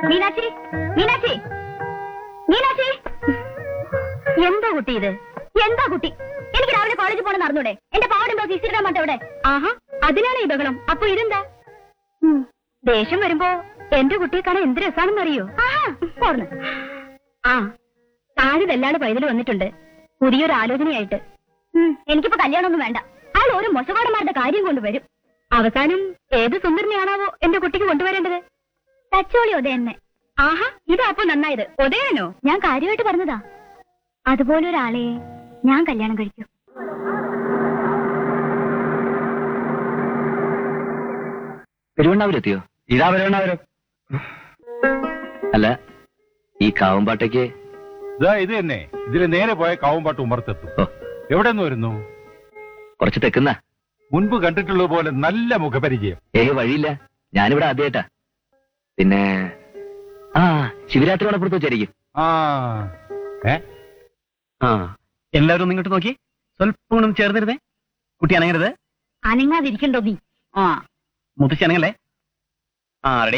മീനാക്ഷി മീനാക്ഷി മീനാക്ഷി എന്താ കുട്ടി ഇത് എന്താ കുട്ടി എനിക്ക് രാവിലെ കോളേജിൽ പോണെന്ന് അറിഞ്ഞൂടെ എന്റെ പാവടും ബ്ലൗസ് ഇസ്തിരിടാൻ മാട്ടെ ഇവിടെ ആഹാ അതിനാണ് ഈ ബഹളം അപ്പൊ ഇതെന്താ ഉം, ദേഷ്യം വരുമ്പോ എന്റെ കുട്ടിയെ കാണാൻ എന്ത് രസാണെന്ന് അറിയോ പോർന്ന് ആ താഴെ ദല്ലാട് പൈതൽ വന്നിട്ടുണ്ട് പുതിയൊരു ആലോചനയായിട്ട് ഉം, എനിക്കിപ്പോ കല്യാണമൊന്നും വേണ്ട അയാൾ ഓരോ മൊശവാടന്മാരുടെ കാര്യം കൊണ്ടുവരും അവസാനം ഏത് സുന്ദരനെയാണാവോ എന്റെ കുട്ടിക്ക് കൊണ്ടുവരേണ്ടത് തച്ചോളി ഉദയന്നെ ആഹാ ഇതാ അപ്പൊ നന്നായത് ഉദയനോ ഞാൻ കാര്യമായിട്ട് പറഞ്ഞതാ അതുപോലെ ഒരാളെ ഞാൻ കല്യാണം കഴിക്കും പെരുവണ്ണാവൂരെത്തിയോ ഇതാ വരണവരും അല്ല ഈ കാവുംപാട്ടയ്ക്ക് ഇതാ ഇത് തന്നെ ഇതിന് നേരെ പോയ കാവുംപാട്ട് ഉമർത്തെത്തും ഓ, എവിടെ നിന്ന് വരുന്നു കുറച്ച് തെക്കുന്ന മുൻപ് കണ്ടിട്ടുള്ളത് പോലെ നല്ല മുഖപരിചയം ഏ വഴിയില്ല ഞാനിവിടെ ആദ്യമായിട്ടാ പിന്നെ ആ ശിവരാത്രി മണപ്പുറത്ത് വെച്ചായിരിക്കും ആ ഏ ആ എല്ലാവരും ഒന്ന് ഇങ്ങോട്ട് നോക്കി സ്വല്പം കൂടെ ഒന്ന് ചേർന്നിരുന്നേ കുട്ടി അനങ്ങരുത് അനങ്ങാതിരിക്കണ്ടോ നീ ആ മുത്തശ്ശി അനങ്ങല്ലേ ആ റെഡി